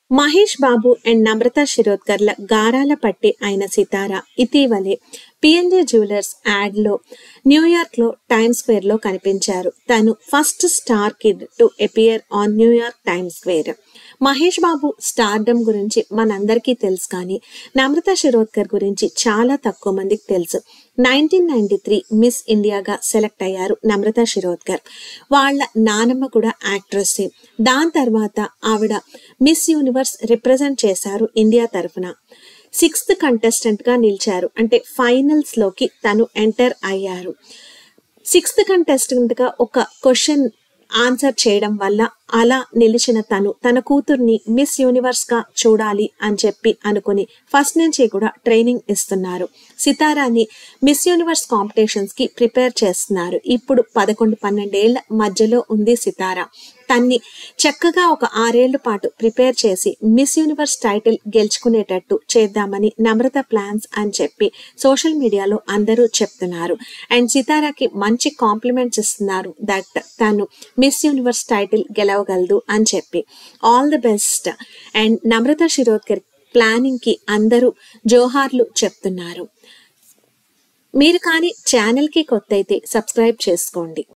మహేష్ బాబు and నమ్రత శిరోద్కర్ల గారాల పట్టి అయిన సితార ఇటీవలే పిఎన్జే జ్యువెలర్స్ యాడ్ లో న్యూయార్క్ లో టైమ్ స్క్వేర్ లో కనిపించారు తను first star kid to appear on New York Time Square Mahesh Babu stardom గురించి మనందరికీ తెలుసు కానీ నమ్రత శిరోద్కర్ గురించి చాలా తక్కువ మందికి తెలుసు నైన్టీన్ నైన్టీ త్రీ మిస్ ఇండియాగా సెలెక్ట్ అయ్యారు నమ్రత శిరోద్కర్ వాళ్ళ నానమ్మ కూడా యాక్ట్రెస్ దాని తర్వాత ఆవిడ మిస్ యూనివర్స్ రిప్రజెంట్ చేశారు ఇండియా తరఫున సిక్స్త్ కంటెస్టెంట్ గా నిలిచారు అంటే ఫైనల్స్ లోకి తను ఎంటర్ అయ్యారు సిక్స్త్ కంటెస్టెంట్ గా ఒక క్వశ్చన్ ఆన్సర్ చేయడం వల్ల అలా నిలిచిన తను తన కూతుర్ని మిస్ యూనివర్స్ గా చూడాలి అని చెప్పి అనుకుని ఫస్ట్ నుంచి కూడా ట్రైనింగ్ ఇస్తున్నారు సితారాని మిస్ యూనివర్స్ కాంపిటీషన్స్ కి ప్రిపేర్ చేస్తున్నారు ఇప్పుడు పదకొండు పన్నెండేళ్ల మధ్యలో ఉంది సితారా తన్ని చక్కగా ఒక ఆరేళ్ల పాటు ప్రిపేర్ చేసి మిస్ యూనివర్స్ టైటిల్ గెలుచుకునేటట్టు చేద్దామని నమ్రత ప్లాన్స్ అని చెప్పి సోషల్ మీడియాలో అందరూ చెప్తున్నారు అండ్ సితారాకి మంచి కాంప్లిమెంట్స్ ఇస్తున్నారు దట్ తను మిస్ యూనివర్స్ టైటిల్ గెలవగలదు అని చెప్పి all the best and Namrata Shirodkar planning కి అందరూ జోహార్లు చెప్తున్నారు మీరు కానీ ఛానల్ కి కొత్త అయితే సబ్స్క్రైబ్ చేసుకోండి